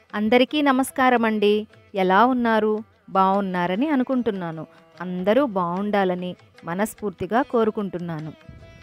అందరికీ నమస్కారం అండి ఎలా ఉన్నారు బాగున్నారని అనుకుంటున్నాను అందరూ బాగుండాలని మనస్ఫూర్తిగా కోరుకుంటున్నాను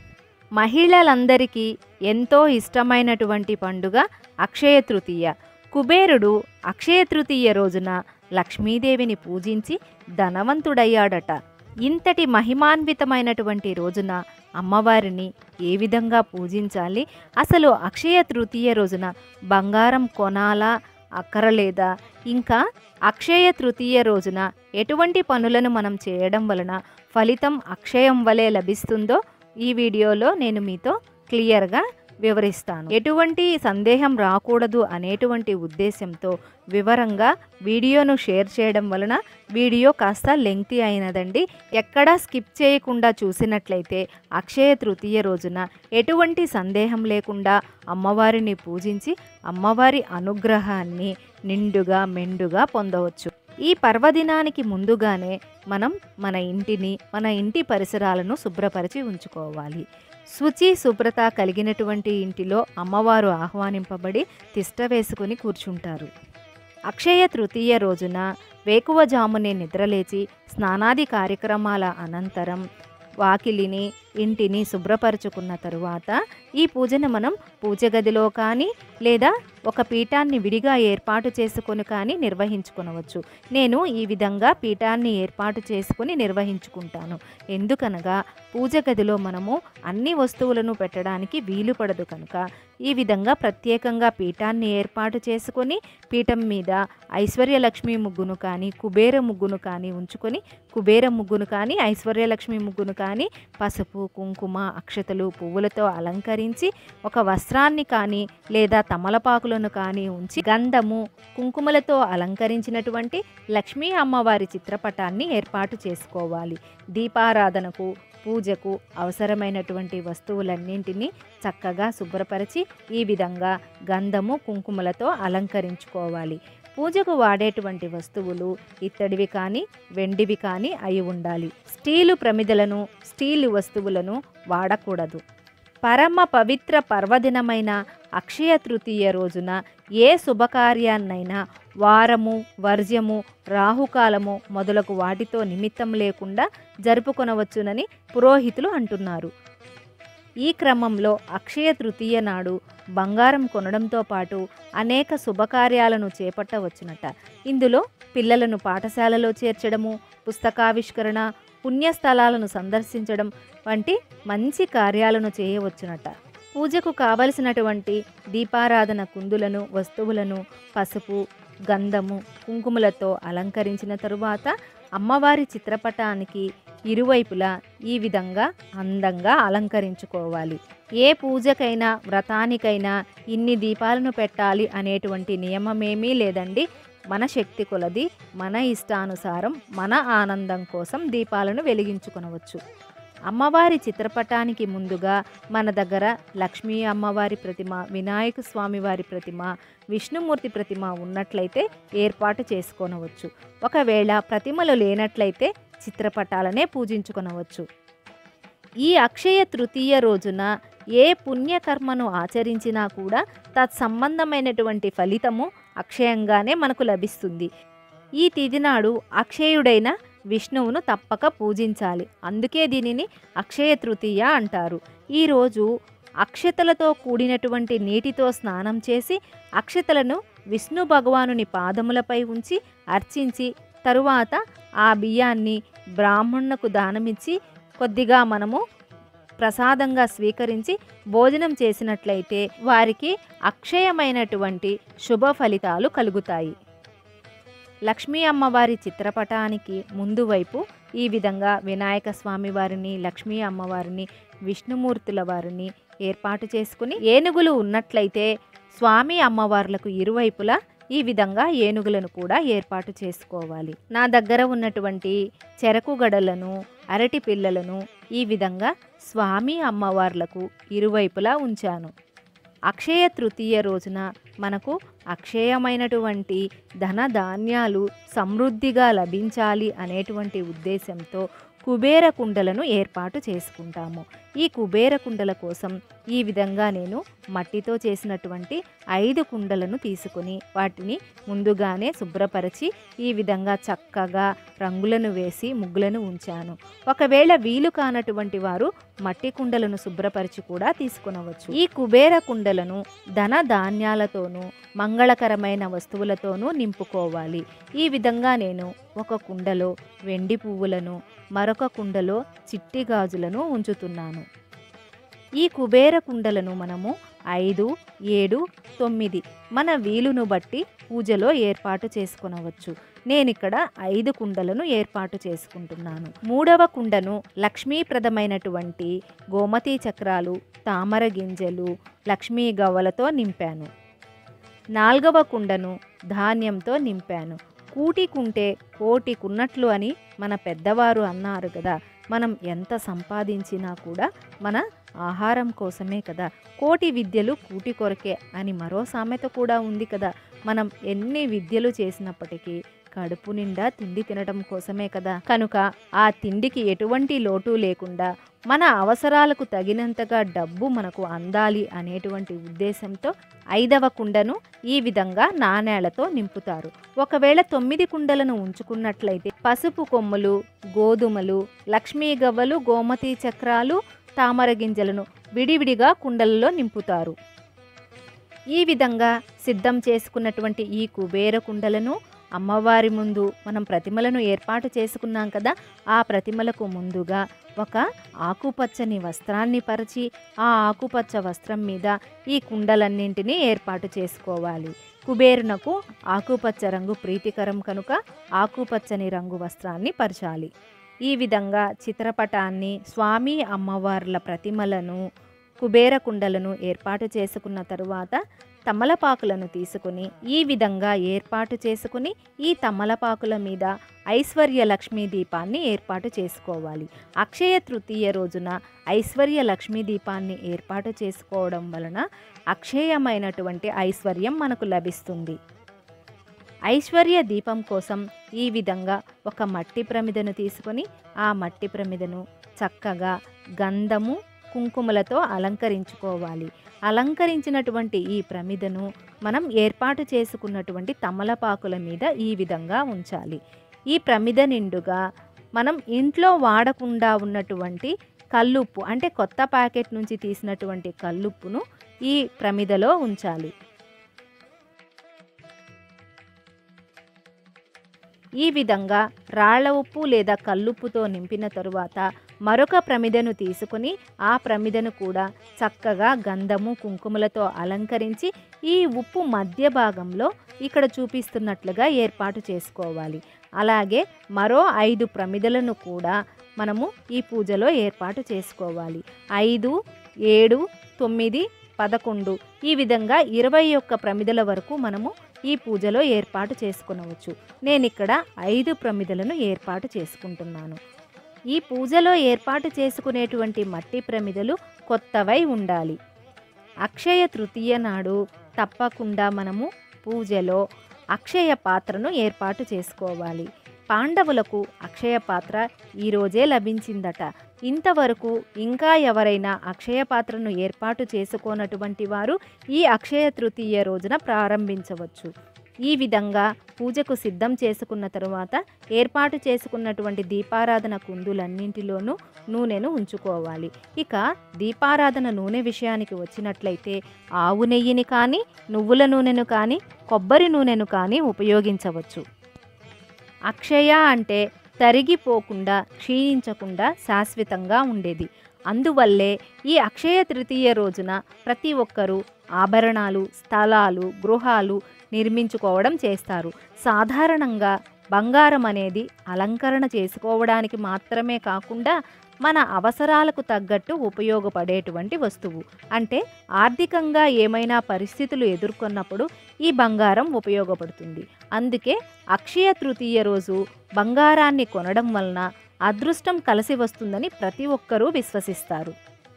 మహిళలందరికీ ఎంతో ఇష్టమైనటువంటి పండుగ అక్షయ తృతీయ కుబేరుడు అక్షయ తృతీయ రోజున లక్ష్మీదేవిని పూజించి ధనవంతుడయ్యాడట ఇంతటి మహిమాన్వితమైనటువంటి రోజున అమ్మవారిని ఏ విధంగా పూజించాలి అసలు అక్షయ తృతీయ రోజున బంగారం కొనాలా అక్కరలేదా ఇంకా అక్షయ తృతీయ రోజున ఎటువంటి పనులను మనం చేయడం వలన ఫలితం అక్షయం వలె లభిస్తుందో ఈ వీడియోలో నేను మీతో క్లియర్గా వివరిస్తాను ఎటువంటి సందేహం రాకూడదు అనేటువంటి ఉద్దేశంతో వివరంగా వీడియోను షేర్ చేయడం వలన వీడియో కాస్త లెంగ్తీ అయినదండి ఎక్కడా స్కిప్ చేయకుండా చూసినట్లయితే అక్షయ తృతీయ రోజున ఎటువంటి సందేహం లేకుండా అమ్మవారిని పూజించి అమ్మవారి అనుగ్రహాన్ని నిండుగా మెండుగా పొందవచ్చు ఈ పర్వదినానికి ముందుగానే మనం మన ఇంటిని మన ఇంటి పరిసరాలను శుభ్రపరిచి ఉంచుకోవాలి శుచి శుభ్రత కలిగినటువంటి ఇంటిలో అమ్మవారు ఆహ్వానింపబడి తిష్ట వేసుకుని కూర్చుంటారు అక్షయ తృతీయ రోజున వేకువజామునే నిద్రలేచి స్నానాది కార్యక్రమాల అనంతరం వాకిలిని ఇంటిని శుభ్రపరుచుకున్న తరువాత ఈ పూజను మనం పూజ గదిలో కానీ లేదా ఒక పీఠాన్ని విడిగా ఏర్పాటు చేసుకొని కానీ నిర్వహించుకొనవచ్చు నేను ఈ విధంగా పీఠాన్ని ఏర్పాటు చేసుకుని నిర్వహించుకుంటాను ఎందుకనగా పూజ గదిలో మనము అన్ని వస్తువులను పెట్టడానికి వీలు పడదు కనుక ఈ విధంగా ప్రత్యేకంగా పీఠాన్ని ఏర్పాటు చేసుకొని పీఠం మీద ఐశ్వర్యలక్ష్మి ముగ్గును కానీ కుబేర ముగ్గును కానీ ఉంచుకొని కుబేర ముగ్గును కానీ ఐశ్వర్యలక్ష్మి ముగ్గును కానీ పసుపు కుంకుమ అక్షతలు పువ్వులతో అలంకరించి ఒక వస్త్రాన్ని కానీ లేదా తమలపాకులను కానీ ఉంచి గంధము కుంకుమలతో అలంకరించినటువంటి లక్ష్మీ అమ్మవారి చిత్రపటాన్ని ఏర్పాటు చేసుకోవాలి దీపారాధనకు పూజకు అవసరమైనటువంటి వస్తువులన్నింటినీ చక్కగా శుభ్రపరిచి ఈ విధంగా గంధము కుంకుమలతో అలంకరించుకోవాలి పూజకు వాడేటువంటి వస్తువులు ఇత్తడివి కానీ వెండివి కానీ అయి ఉండాలి స్టీలు ప్రమిదలను స్టీలు వస్తువులను వాడకూడదు పరమ పవిత్ర పర్వదినమైన అక్షయ తృతీయ రోజున ఏ శుభకార్యాన్నైనా వారము వర్జ్యము రాహుకాలము మొదలగు వాటితో నిమిత్తం లేకుండా జరుపుకొనవచ్చునని పురోహితులు అంటున్నారు ఈ క్రమంలో అక్షయ తృతీయ నాడు బంగారం కొనడంతో పాటు అనేక శుభకార్యాలను చేపట్టవచ్చునట ఇందులో పిల్లలను పాఠశాలలో చేర్చడము పుస్తకావిష్కరణ పుణ్యస్థలాలను సందర్శించడం వంటి మంచి కార్యాలను చేయవచ్చునట పూజకు కావలసినటువంటి దీపారాధన కుందులను వస్తువులను పసుపు గంధము కుంకుమలతో అలంకరించిన తరువాత అమ్మవారి చిత్రపటానికి ఇరువైపులా ఈ విధంగా అందంగా అలంకరించుకోవాలి ఏ పూజకైనా వ్రతానికైనా ఇన్ని దీపాలను పెట్టాలి అనేటువంటి నియమమేమీ లేదండి మన శక్తి కొలది మన ఇష్టానుసారం మన ఆనందం కోసం దీపాలను వెలిగించుకొనవచ్చు అమ్మవారి చిత్రపటానికి ముందుగా మన దగ్గర లక్ష్మీ అమ్మవారి ప్రతిమ వినాయక స్వామి వారి ప్రతిమ విష్ణుమూర్తి ప్రతిమ ఉన్నట్లయితే ఏర్పాటు చేసుకోనవచ్చు ఒకవేళ ప్రతిమలు లేనట్లయితే చిత్రపటాలనే పూజించుకొనవచ్చు ఈ అక్షయ తృతీయ రోజున ఏ పుణ్యకర్మను ఆచరించినా కూడా తత్సంబంధమైనటువంటి ఫలితము అక్షయంగానే మనకు లభిస్తుంది ఈ తిథి నాడు అక్షయుడైన విష్ణువును తప్పక పూజించాలి అందుకే దీనిని అక్షయ తృతీయ అంటారు ఈరోజు అక్షతలతో కూడినటువంటి నీటితో స్నానం చేసి అక్షతలను విష్ణు భగవానుని పాదములపై ఉంచి అర్చించి తరువాత ఆ బియ్యాన్ని బ్రాహ్మణులకు దానమిచ్చి కొద్దిగా మనము ప్రసాదంగా స్వీకరించి భోజనం చేసినట్లయితే వారికి అక్షయమైనటువంటి శుభ ఫలితాలు కలుగుతాయి లక్ష్మీ అమ్మవారి చిత్రపటానికి ముందు వైపు ఈ విధంగా వినాయక స్వామి వారిని లక్ష్మీ అమ్మవారిని విష్ణుమూర్తుల వారిని ఏర్పాటు చేసుకుని ఏనుగులు ఉన్నట్లయితే స్వామి అమ్మవార్లకు ఇరువైపులా ఈ విధంగా ఏనుగులను కూడా ఏర్పాటు చేసుకోవాలి నా దగ్గర ఉన్నటువంటి చెరకు గడలను అరటి పిల్లలను ఈ విధంగా స్వామి అమ్మవార్లకు ఇరువైపులా ఉంచాను అక్షయ తృతీయ రోజున మనకు అక్షయమైనటువంటి ధన ధాన్యాలు సమృద్ధిగా లభించాలి అనేటువంటి ఉద్దేశంతో కుబేర కుండలను ఏర్పాటు చేసుకుంటాము ఈ కుబేర కుండల కోసం ఈ విధంగా నేను మట్టితో చేసినటువంటి ఐదు కుండలను తీసుకుని వాటిని ముందుగానే శుభ్రపరిచి ఈ విధంగా చక్కగా రంగులను వేసి ముగ్గులను ఉంచాను ఒకవేళ వీలు కానటువంటి వారు మట్టి కుండలను శుభ్రపరిచి కూడా తీసుకునవచ్చు ఈ కుబేర కుండలను ధన ధాన్యాలతోనూ మంగళకరమైన వస్తువులతోనూ నింపుకోవాలి ఈ విధంగా నేను ఒక కుండలో వెండి పువ్వులను మరొక కుండలో చిట్టి గాజులను ఉంచుతున్నాను ఈ కుబేర కుండలను మనము ఐదు ఏడు తొమ్మిది మన వీలును బట్టి పూజలో ఏర్పాటు చేసుకొనవచ్చు నేనిక్కడ ఐదు కుండలను ఏర్పాటు చేసుకుంటున్నాను మూడవ కుండను లక్ష్మీప్రదమైనటువంటి గోమతి చక్రాలు తామర గింజలు లక్ష్మీ గవ్వలతో నింపాను నాల్గవ కుండను ధాన్యంతో నింపాను కూటికుంటే కోటికున్నట్లు అని మన పెద్దవారు అన్నారు కదా మనం ఎంత సంపాదించినా కూడా మన ఆహారం కోసమే కదా కోటి విద్యలు కూటి కొరకే అని మరో సామెత కూడా ఉంది కదా మనం ఎన్ని విద్యలు చేసినప్పటికీ కడుపు నిండా తిండి తినడం కోసమే కదా కనుక ఆ తిండికి ఎటువంటి లోటు లేకుండా మన అవసరాలకు తగినంతగా డబ్బు మనకు అందాలి అనేటువంటి ఉద్దేశంతో ఐదవ కుండను ఈ విధంగా నాణేలతో నింపుతారు ఒకవేళ తొమ్మిది కుండలను ఉంచుకున్నట్లయితే పసుపు కొమ్ములు గోధుమలు లక్ష్మీ గవ్వలు గోమతి చక్రాలు తామర గింజలను విడివిడిగా కుండలలో నింపుతారు ఈ విధంగా సిద్ధం చేసుకున్నటువంటి ఈ కుబేర కుండలను అమ్మవారి ముందు మనం ప్రతిమలను ఏర్పాటు చేసుకున్నాం కదా ఆ ప్రతిమలకు ముందుగా ఒక ఆకుపచ్చని వస్త్రాన్ని పరిచి ఆ ఆకుపచ్చ వస్త్రం మీద ఈ కుండలన్నింటినీ ఏర్పాటు చేసుకోవాలి కుబేరునకు ఆకుపచ్చ రంగు ప్రీతికరం కనుక ఆకుపచ్చని రంగు వస్త్రాన్ని పరచాలి ఈ విధంగా చిత్రపటాన్ని స్వామి అమ్మవార్ల ప్రతిమలను కుబేర కుండలను ఏర్పాటు చేసుకున్న తరువాత తమలపాకులను తీసుకుని ఈ విధంగా ఏర్పాటు చేసుకుని ఈ తమలపాకుల మీద ఐశ్వర్య లక్ష్మీ దీపాన్ని ఏర్పాటు చేసుకోవాలి అక్షయ తృతీయ రోజున ఐశ్వర్య లక్ష్మీ దీపాన్ని ఏర్పాటు చేసుకోవడం వలన అక్షయమైనటువంటి ఐశ్వర్యం మనకు లభిస్తుంది ఐశ్వర్య దీపం కోసం ఈ విధంగా ఒక మట్టి ప్రమిదను తీసుకొని ఆ మట్టి ప్రమిదను చక్కగా గంధము కుంకుమలతో అలంకరించుకోవాలి అలంకరించినటువంటి ఈ ప్రమిదను మనం ఏర్పాటు చేసుకున్నటువంటి తమలపాకుల మీద ఈ విధంగా ఉంచాలి ఈ ప్రమిద నిండుగా మనం ఇంట్లో వాడకుండా ఉన్నటువంటి కల్లుప్పు అంటే కొత్త ప్యాకెట్ నుంచి తీసినటువంటి కల్లుప్పును ఈ ప్రమిదలో ఉంచాలి ఈ విధంగా రాళ్ల ఉప్పు లేదా కల్లుప్పుతో నింపిన తరువాత మరొక ప్రమిదను తీసుకుని ఆ ప్రమిదను కూడా చక్కగా గంధము కుంకుమలతో అలంకరించి ఈ ఉప్పు మధ్య భాగంలో ఇక్కడ చూపిస్తున్నట్లుగా ఏర్పాటు చేసుకోవాలి అలాగే మరో ఐదు ప్రమిదలను కూడా మనము ఈ పూజలో ఏర్పాటు చేసుకోవాలి ఐదు ఏడు తొమ్మిది పదకొండు ఈ విధంగా ఇరవై ఒక్క ప్రమిదల వరకు మనము ఈ పూజలో ఏర్పాటు చేసుకునవచ్చు నేను ఇక్కడ ఐదు ప్రమిదలను ఏర్పాటు చేసుకుంటున్నాను ఈ పూజలో ఏర్పాటు చేసుకునేటువంటి మట్టి ప్రమిదలు కొత్తవై ఉండాలి అక్షయ తృతీయ నాడు తప్పకుండా మనము పూజలో అక్షయ పాత్రను ఏర్పాటు చేసుకోవాలి పాండవులకు అక్షయ పాత్ర ఈరోజే లభించిందట ఇంతవరకు ఇంకా ఎవరైనా అక్షయ పాత్రను ఏర్పాటు చేసుకోనటువంటి వారు ఈ అక్షయ తృతీయ రోజున ప్రారంభించవచ్చు ఈ విధంగా పూజకు సిద్ధం చేసుకున్న తరువాత ఏర్పాటు చేసుకున్నటువంటి దీపారాధన కుందులన్నింటిలోనూ నూనెను ఉంచుకోవాలి ఇక దీపారాధన నూనె విషయానికి వచ్చినట్లయితే ఆవు నెయ్యిని కానీ నువ్వుల నూనెను కానీ కొబ్బరి నూనెను కానీ ఉపయోగించవచ్చు అక్షయ అంటే తరిగిపోకుండా క్షీణించకుండా శాశ్వతంగా ఉండేది అందువల్లే ఈ అక్షయ తృతీయ రోజున ప్రతి ఒక్కరూ ఆభరణాలు స్థలాలు గృహాలు నిర్మించుకోవడం చేస్తారు సాధారణంగా బంగారం అనేది అలంకరణ చేసుకోవడానికి మాత్రమే కాకుండా మన అవసరాలకు తగ్గట్టు ఉపయోగపడేటువంటి వస్తువు అంటే ఆర్థికంగా ఏమైనా పరిస్థితులు ఎదుర్కొన్నప్పుడు ఈ బంగారం ఉపయోగపడుతుంది అందుకే అక్షయ తృతీయ రోజు బంగారాన్ని కొనడం వలన అదృష్టం కలిసి వస్తుందని ప్రతి ఒక్కరూ విశ్వసిస్తారు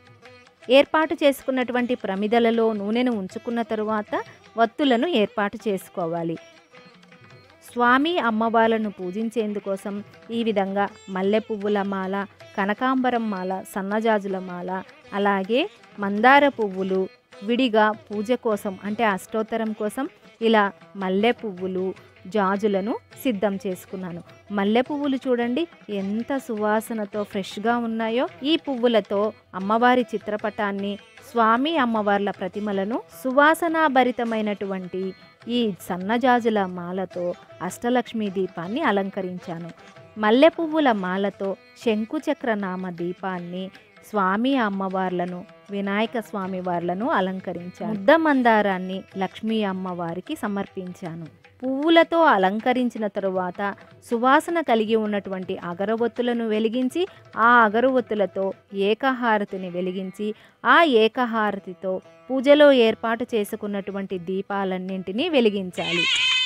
ఏర్పాటు చేసుకున్నటువంటి ప్రమిదలలో నూనెను ఉంచుకున్న తరువాత వత్తులను ఏర్పాటు చేసుకోవాలి స్వామి అమ్మవార్లను పూజించేందుకోసం ఈ విధంగా మల్లె పువ్వుల మాల కనకాంబరం మాల సన్నజాజుల మాల అలాగే మందార పువ్వులు విడిగా పూజ కోసం అంటే అష్టోత్తరం కోసం ఇలా మల్లె పువ్వులు జాజులను సిద్ధం చేసుకున్నాను మల్లె పువ్వులు చూడండి ఎంత సువాసనతో ఫ్రెష్గా ఉన్నాయో ఈ పువ్వులతో అమ్మవారి చిత్రపటాన్ని స్వామి అమ్మవార్ల ప్రతిమలను సువాసనాభరితమైనటువంటి ఈ సన్నజాజుల మాలతో అష్టలక్ష్మి దీపాన్ని అలంకరించాను మల్లె పువ్వుల మాలతో శంకుచక్ర నామ దీపాన్ని స్వామి అమ్మవార్లను వినాయక స్వామి వార్లను అలంకరించాను ముద్ద మందారాన్ని లక్ష్మీ అమ్మవారికి సమర్పించాను పువ్వులతో అలంకరించిన తరువాత సువాసన కలిగి ఉన్నటువంటి అగరవత్తులను వెలిగించి ఆ అగరవత్తులతో ఏకహారతిని వెలిగించి ఆ ఏకహారతితో పూజలో ఏర్పాటు చేసుకున్నటువంటి దీపాలన్నింటినీ వెలిగించాలి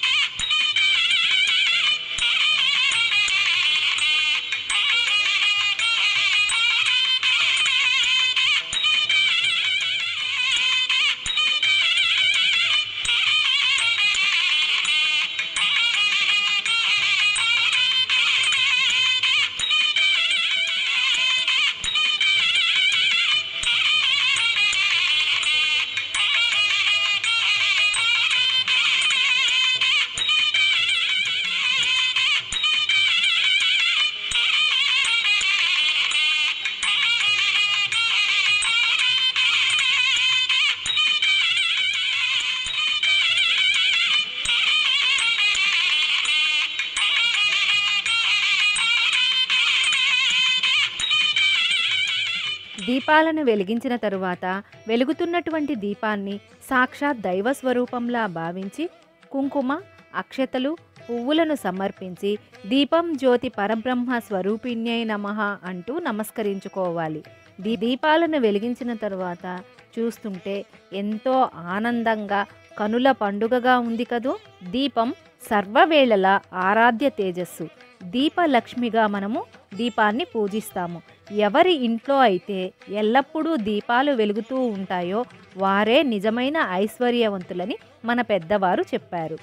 దీపాలను వెలిగించిన తరువాత వెలుగుతున్నటువంటి దీపాన్ని సాక్షాత్ దైవ స్వరూపంలా భావించి కుంకుమ అక్షతలు పువ్వులను సమర్పించి దీపం జ్యోతి పరబ్రహ్మ స్వరూపిణ్యై నమః అంటూ నమస్కరించుకోవాలి దీ దీపాలను వెలిగించిన తరువాత చూస్తుంటే ఎంతో ఆనందంగా కనుల పండుగగా ఉంది కదూ దీపం సర్వవేళల ఆరాధ్య తేజస్సు దీపలక్ష్మిగా మనము దీపాన్ని పూజిస్తాము ఎవరి ఇంట్లో అయితే ఎల్లప్పుడూ దీపాలు వెలుగుతూ ఉంటాయో వారే నిజమైన ఐశ్వర్యవంతులని మన పెద్దవారు చెప్పారు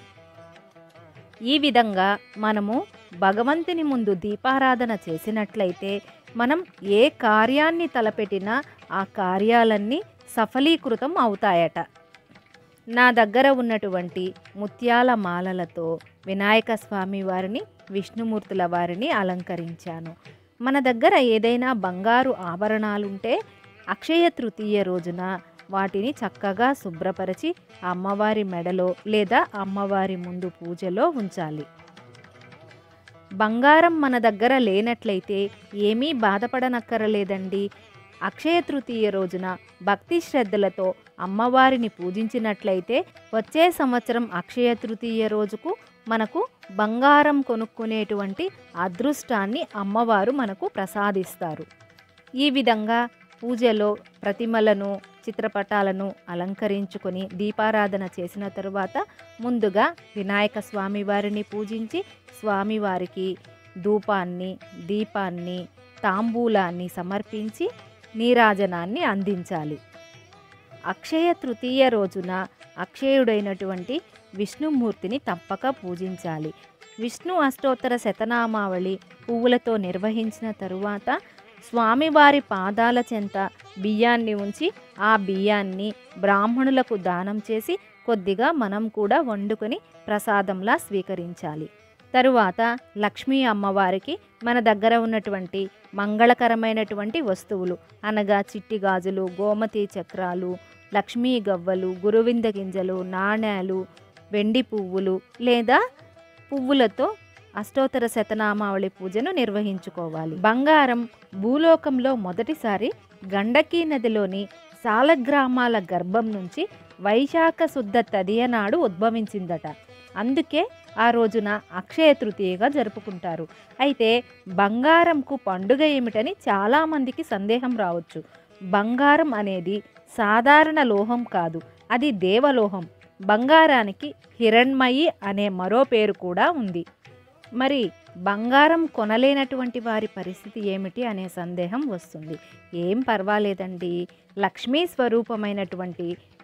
ఈ విధంగా మనము భగవంతుని ముందు దీపారాధన చేసినట్లయితే మనం ఏ కార్యాన్ని తలపెట్టినా ఆ కార్యాలన్నీ సఫలీకృతం అవుతాయట నా దగ్గర ఉన్నటువంటి ముత్యాల మాలలతో వినాయక స్వామి వారిని విష్ణుమూర్తుల వారిని అలంకరించాను మన దగ్గర ఏదైనా బంగారు ఆభరణాలుంటే అక్షయ తృతీయ రోజున వాటిని చక్కగా శుభ్రపరిచి అమ్మవారి మెడలో లేదా అమ్మవారి ముందు పూజలో ఉంచాలి బంగారం మన దగ్గర లేనట్లయితే ఏమీ బాధపడనక్కరలేదండి అక్షయ తృతీయ రోజున భక్తి శ్రద్ధలతో అమ్మవారిని పూజించినట్లయితే వచ్చే సంవత్సరం అక్షయ తృతీయ రోజుకు మనకు బంగారం కొనుక్కునేటువంటి అదృష్టాన్ని అమ్మవారు మనకు ప్రసాదిస్తారు ఈ విధంగా పూజలో ప్రతిమలను చిత్రపటాలను అలంకరించుకొని దీపారాధన చేసిన తరువాత ముందుగా వినాయక స్వామి వారిని పూజించి స్వామివారికి ధూపాన్ని దీపాన్ని తాంబూలాన్ని సమర్పించి నీరాజనాన్ని అందించాలి అక్షయ తృతీయ రోజున అక్షయుడైనటువంటి విష్ణుమూర్తిని తప్పక పూజించాలి విష్ణు అష్టోత్తర శతనామావళి పువ్వులతో నిర్వహించిన తరువాత స్వామివారి పాదాల చెంత బియ్యాన్ని ఉంచి ఆ బియ్యాన్ని బ్రాహ్మణులకు దానం చేసి కొద్దిగా మనం కూడా వండుకొని ప్రసాదంలా స్వీకరించాలి తరువాత లక్ష్మీ అమ్మవారికి మన దగ్గర ఉన్నటువంటి మంగళకరమైనటువంటి వస్తువులు అనగా చిట్టి గాజులు గోమతి చక్రాలు లక్ష్మీ గవ్వలు గురువింద గింజలు నాణేలు వెండి పువ్వులు లేదా పువ్వులతో అష్టోత్తర శతనామావళి పూజను నిర్వహించుకోవాలి బంగారం భూలోకంలో మొదటిసారి గండకీ నదిలోని సాలగ్రామాల గర్భం నుంచి వైశాఖ శుద్ధ తదియ నాడు ఉద్భవించిందట అందుకే ఆ రోజున అక్షయ తృతీయగా జరుపుకుంటారు అయితే బంగారంకు పండుగ ఏమిటని చాలామందికి సందేహం రావచ్చు బంగారం అనేది సాధారణ లోహం కాదు అది దేవలోహం బంగారానికి హిరణ్మయి అనే మరో పేరు కూడా ఉంది మరి బంగారం కొనలేనటువంటి వారి పరిస్థితి ఏమిటి అనే సందేహం వస్తుంది ఏం పర్వాలేదండి లక్ష్మీ స్వరూపమైనటువంటి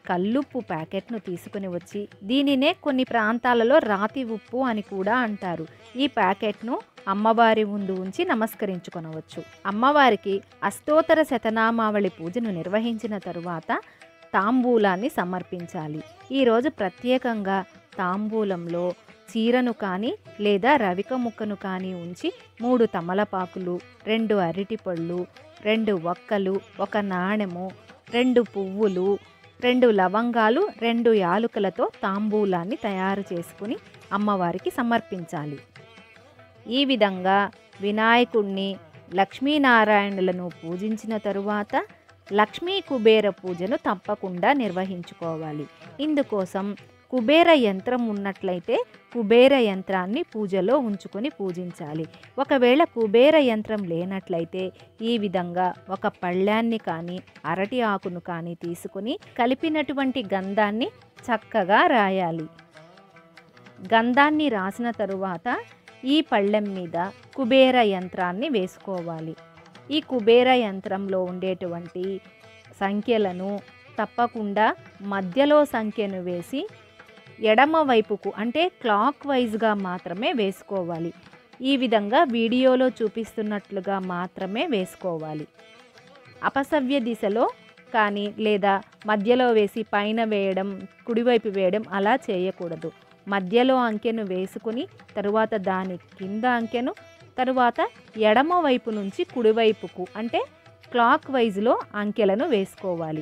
కల్లుప్పు ప్యాకెట్ను తీసుకుని వచ్చి దీనినే కొన్ని ప్రాంతాలలో రాతి ఉప్పు అని కూడా అంటారు ఈ ప్యాకెట్ను అమ్మవారి ముందు ఉంచి నమస్కరించుకొనవచ్చు అమ్మవారికి అష్టోత్తర శతనామావళి పూజను నిర్వహించిన తరువాత తాంబూలాన్ని సమర్పించాలి ఈరోజు ప్రత్యేకంగా తాంబూలంలో చీరను కానీ లేదా రవిక ముక్కను కానీ ఉంచి మూడు తమలపాకులు రెండు అరటిపళ్ళు రెండు ఒక్కలు ఒక నాణెము రెండు పువ్వులు రెండు లవంగాలు రెండు యాలుకలతో తాంబూలాన్ని తయారు చేసుకుని అమ్మవారికి సమర్పించాలి ఈ విధంగా వినాయకుణ్ణి లక్ష్మీనారాయణులను పూజించిన తరువాత లక్ష్మీ కుబేర పూజను తప్పకుండా నిర్వహించుకోవాలి ఇందుకోసం కుబేర యంత్రం ఉన్నట్లయితే కుబేర యంత్రాన్ని పూజలో ఉంచుకొని పూజించాలి ఒకవేళ కుబేర యంత్రం లేనట్లయితే ఈ విధంగా ఒక పళ్ళాన్ని కానీ అరటి ఆకును కానీ తీసుకుని కలిపినటువంటి గంధాన్ని చక్కగా రాయాలి గంధాన్ని రాసిన తరువాత ఈ పళ్ళెం మీద కుబేర యంత్రాన్ని వేసుకోవాలి ఈ కుబేర యంత్రంలో ఉండేటువంటి సంఖ్యలను తప్పకుండా మధ్యలో సంఖ్యను వేసి ఎడమ వైపుకు అంటే క్లాక్ వైజ్గా మాత్రమే వేసుకోవాలి ఈ విధంగా వీడియోలో చూపిస్తున్నట్లుగా మాత్రమే వేసుకోవాలి అపసవ్య దిశలో కానీ లేదా మధ్యలో వేసి పైన వేయడం కుడివైపు వేయడం అలా చేయకూడదు మధ్యలో అంకెను వేసుకుని తరువాత దాని కింద అంకెను తరువాత ఎడమ వైపు నుంచి కుడివైపుకు అంటే క్లాక్ వైజ్లో అంకెలను వేసుకోవాలి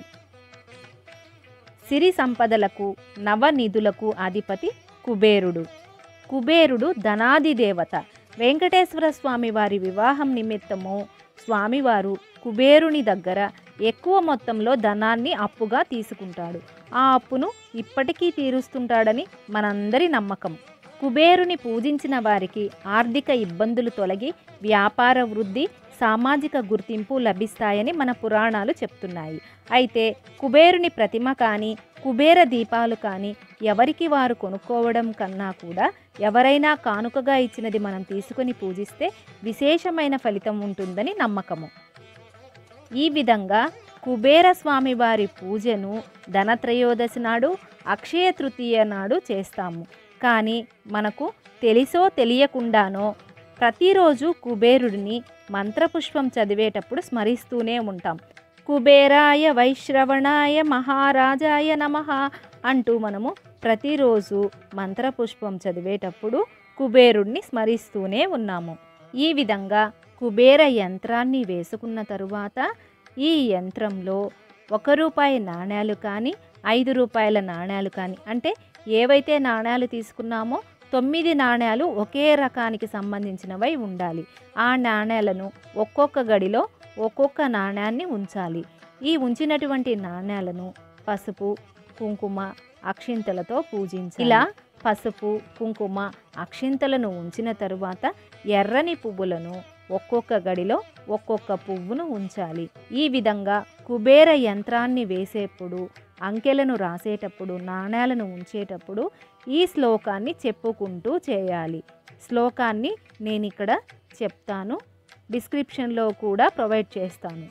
సిరి సంపదలకు నవనిధులకు అధిపతి కుబేరుడు కుబేరుడు ధనాది దేవత వెంకటేశ్వర స్వామి వారి వివాహం నిమిత్తము స్వామివారు కుబేరుని దగ్గర ఎక్కువ మొత్తంలో ధనాన్ని అప్పుగా తీసుకుంటాడు ఆ అప్పును ఇప్పటికీ తీరుస్తుంటాడని మనందరి నమ్మకం కుబేరుని పూజించిన వారికి ఆర్థిక ఇబ్బందులు తొలగి వ్యాపార వృద్ధి సామాజిక గుర్తింపు లభిస్తాయని మన పురాణాలు చెప్తున్నాయి అయితే కుబేరుని ప్రతిమ కానీ కుబేర దీపాలు కానీ ఎవరికి వారు కొనుక్కోవడం కన్నా కూడా ఎవరైనా కానుకగా ఇచ్చినది మనం తీసుకొని పూజిస్తే విశేషమైన ఫలితం ఉంటుందని నమ్మకము ఈ విధంగా కుబేర స్వామి వారి పూజను ధనత్రయోదశి నాడు అక్షయ తృతీయ నాడు చేస్తాము కానీ మనకు తెలిసో తెలియకుండానో ప్రతిరోజు కుబేరుడిని మంత్రపుష్పం చదివేటప్పుడు స్మరిస్తూనే ఉంటాం కుబేరాయ వైశ్రవణాయ మహారాజాయ నమ అంటూ మనము ప్రతిరోజు మంత్రపుష్పం చదివేటప్పుడు కుబేరుడిని స్మరిస్తూనే ఉన్నాము ఈ విధంగా కుబేర యంత్రాన్ని వేసుకున్న తరువాత ఈ యంత్రంలో ఒక రూపాయి నాణ్యాలు కానీ ఐదు రూపాయల నాణ్యాలు కానీ అంటే ఏవైతే నాణ్యాలు తీసుకున్నామో తొమ్మిది నాణ్యాలు ఒకే రకానికి సంబంధించినవై ఉండాలి ఆ నాణ్యాలను ఒక్కొక్క గడిలో ఒక్కొక్క నాణ్యాన్ని ఉంచాలి ఈ ఉంచినటువంటి నాణ్యాలను పసుపు కుంకుమ అక్షింతలతో పూజించాలి ఇలా పసుపు కుంకుమ అక్షింతలను ఉంచిన తరువాత ఎర్రని పువ్వులను ఒక్కొక్క గడిలో ఒక్కొక్క పువ్వును ఉంచాలి ఈ విధంగా కుబేర యంత్రాన్ని వేసేప్పుడు అంకెలను రాసేటప్పుడు నాణ్యాలను ఉంచేటప్పుడు ఈ శ్లోకాన్ని చెప్పుకుంటూ చేయాలి శ్లోకాన్ని నేను ఇక్కడ చెప్తాను డిస్క్రిప్షన్లో కూడా ప్రొవైడ్ చేస్తాను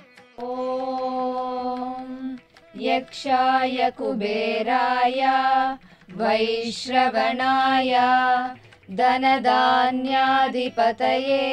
ॐ यक्षाय कुबेराय वैश्रवणाय धनधान्याधिपतये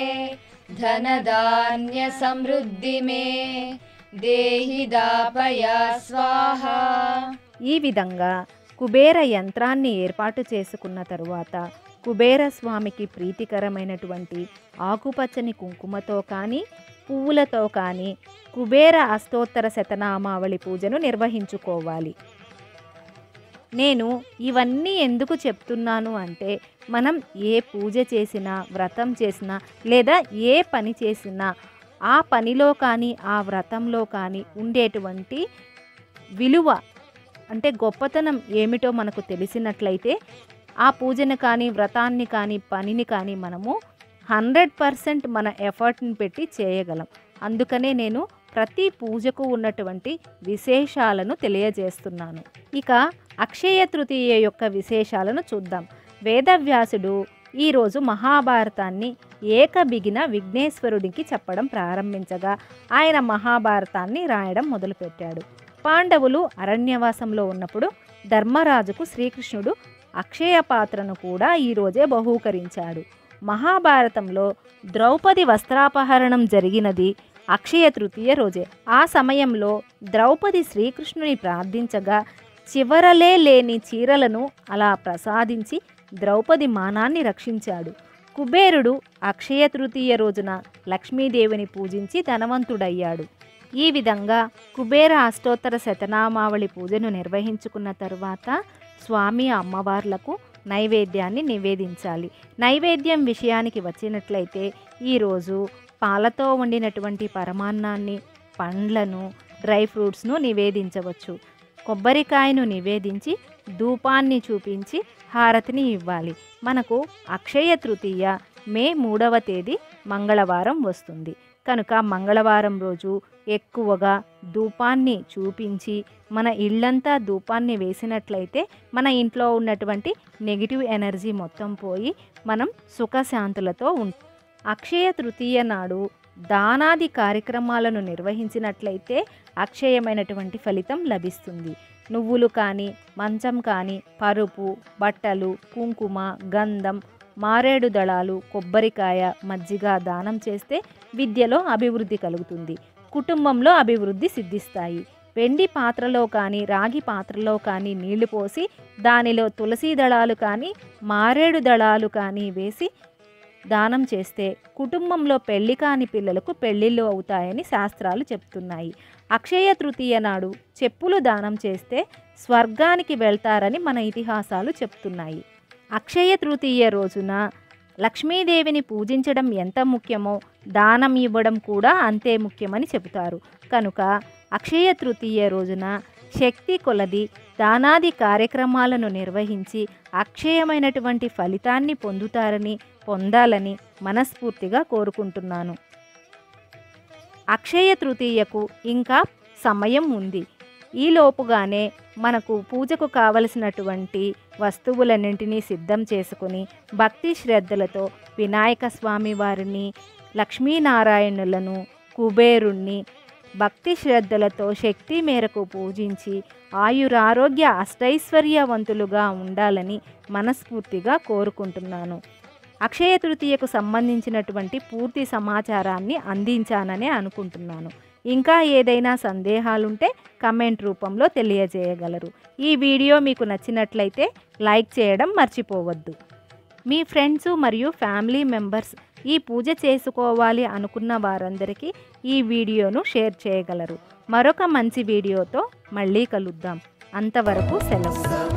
धनधान्यसमृद्धि मे देहि दापया स्वाहा ఈ విధంగా కుబేర యంత్రాన్ని ఏర్పాటు చేసుకున్న తరువాత కుబేర స్వామికి ప్రీతికరమైనటువంటి ఆకుపచ్చని కుంకుమతో కానీ పువ్వులతో కానీ కుబేర అష్టోత్తర శతనామావళి పూజను నిర్వహించుకోవాలి నేను ఇవన్నీ ఎందుకు చెప్తున్నాను అంటే మనం ఏ పూజ చేసినా వ్రతం చేసినా లేదా ఏ పని చేసినా ఆ పనిలో కానీ ఆ వ్రతంలో కానీ ఉండేటువంటి విలువ అంటే గొప్పతనం ఏమిటో మనకు తెలిసినట్లయితే ఆ పూజను కానీ వ్రతాన్ని కానీ పనిని కానీ మనము హండ్రెడ్ పర్సెంట్ మన ఎఫర్ట్ని పెట్టి చేయగలం అందుకనే నేను ప్రతి పూజకు ఉన్నటువంటి విశేషాలను తెలియజేస్తున్నాను ఇక అక్షయ తృతీయ యొక్క విశేషాలను చూద్దాం వేదవ్యాసుడు ఈరోజు మహాభారతాన్ని ఏకబిగిన విఘ్నేశ్వరుడికి చెప్పడం ప్రారంభించగా ఆయన మహాభారతాన్ని రాయడం మొదలుపెట్టాడు పాండవులు అరణ్యవాసంలో ఉన్నప్పుడు ధర్మరాజుకు శ్రీకృష్ణుడు అక్షయ పాత్రను కూడా ఈరోజే బహూకరించాడు మహాభారతంలో ద్రౌపది వస్త్రాపహరణం జరిగినది అక్షయ తృతీయ రోజే ఆ సమయంలో ద్రౌపది శ్రీకృష్ణుని ప్రార్థించగా చివరలే లేని చీరలను అలా ప్రసాదించి ద్రౌపది మానాన్ని రక్షించాడు కుబేరుడు అక్షయ తృతీయ రోజున లక్ష్మీదేవిని పూజించి ధనవంతుడయ్యాడు ఈ విధంగా కుబేర అష్టోత్తర శతనామావళి పూజను నిర్వహించుకున్న తరువాత స్వామి అమ్మవార్లకు నైవేద్యాన్ని నివేదించాలి నైవేద్యం విషయానికి వచ్చినట్లయితే ఈరోజు పాలతో వండినటువంటి పరమాన్నాన్ని పండ్లను డ్రై ఫ్రూట్స్ను నివేదించవచ్చు కొబ్బరికాయను నివేదించి ధూపాన్ని చూపించి హారతిని ఇవ్వాలి మనకు అక్షయ తృతీయ మే మూడవ తేదీ మంగళవారం వస్తుంది కనుక మంగళవారం రోజు ఎక్కువగా ధూపాన్ని చూపించి మన ఇల్లంతా ధూపాన్ని వేసినట్లయితే మన ఇంట్లో ఉన్నటువంటి నెగిటివ్ ఎనర్జీ మొత్తం పోయి మనం సుఖశాంతులతో ఉం అక్షయ తృతీయ నాడు దానాది కార్యక్రమాలను నిర్వహించినట్లయితే అక్షయమైనటువంటి ఫలితం లభిస్తుంది నువ్వులు కానీ మంచం కానీ పరుపు బట్టలు కుంకుమ గంధం మారేడు దళాలు కొబ్బరికాయ మజ్జిగ దానం చేస్తే విద్యలో అభివృద్ధి కలుగుతుంది కుటుంబంలో అభివృద్ధి సిద్ధిస్తాయి వెండి పాత్రలో కానీ రాగి పాత్రలో కానీ నీళ్లు పోసి దానిలో తులసి దళాలు కానీ మారేడు దళాలు కానీ వేసి దానం చేస్తే కుటుంబంలో పెళ్లి కాని పిల్లలకు పెళ్ళిళ్ళు అవుతాయని శాస్త్రాలు చెప్తున్నాయి అక్షయ తృతీయ నాడు చెప్పులు దానం చేస్తే స్వర్గానికి వెళ్తారని మన ఇతిహాసాలు చెప్తున్నాయి అక్షయ తృతీయ రోజున లక్ష్మీదేవిని పూజించడం ఎంత ముఖ్యమో దానం ఇవ్వడం కూడా అంతే ముఖ్యమని చెబుతారు కనుక అక్షయ తృతీయ రోజున శక్తి కొలది దానాది కార్యక్రమాలను నిర్వహించి అక్షయమైనటువంటి ఫలితాన్ని పొందుతారని పొందాలని మనస్ఫూర్తిగా కోరుకుంటున్నాను అక్షయ తృతీయకు ఇంకా సమయం ఉంది ఈలోపుగానే మనకు పూజకు కావలసినటువంటి వస్తువులన్నింటినీ సిద్ధం చేసుకుని భక్తి శ్రద్ధలతో వినాయక స్వామి వారిని లక్ష్మీనారాయణులను కుబేరుణ్ణి భక్తి శ్రద్ధలతో శక్తి మేరకు పూజించి ఆయురారోగ్య అష్టైశ్వర్యవంతులుగా ఉండాలని మనస్ఫూర్తిగా కోరుకుంటున్నాను అక్షయ తృతీయకు సంబంధించినటువంటి పూర్తి సమాచారాన్ని అందించానని అనుకుంటున్నాను ఇంకా ఏదైనా సందేహాలుంటే కమెంట్ రూపంలో తెలియజేయగలరు ఈ వీడియో మీకు నచ్చినట్లయితే లైక్ చేయడం మర్చిపోవద్దు మీ ఫ్రెండ్స్ మరియు ఫ్యామిలీ మెంబర్స్ ఈ పూజ చేసుకోవాలి అనుకున్న వారందరికీ ఈ వీడియోను షేర్ చేయగలరు మరొక మంచి వీడియోతో మళ్ళీ కలుద్దాం అంతవరకు సెలవు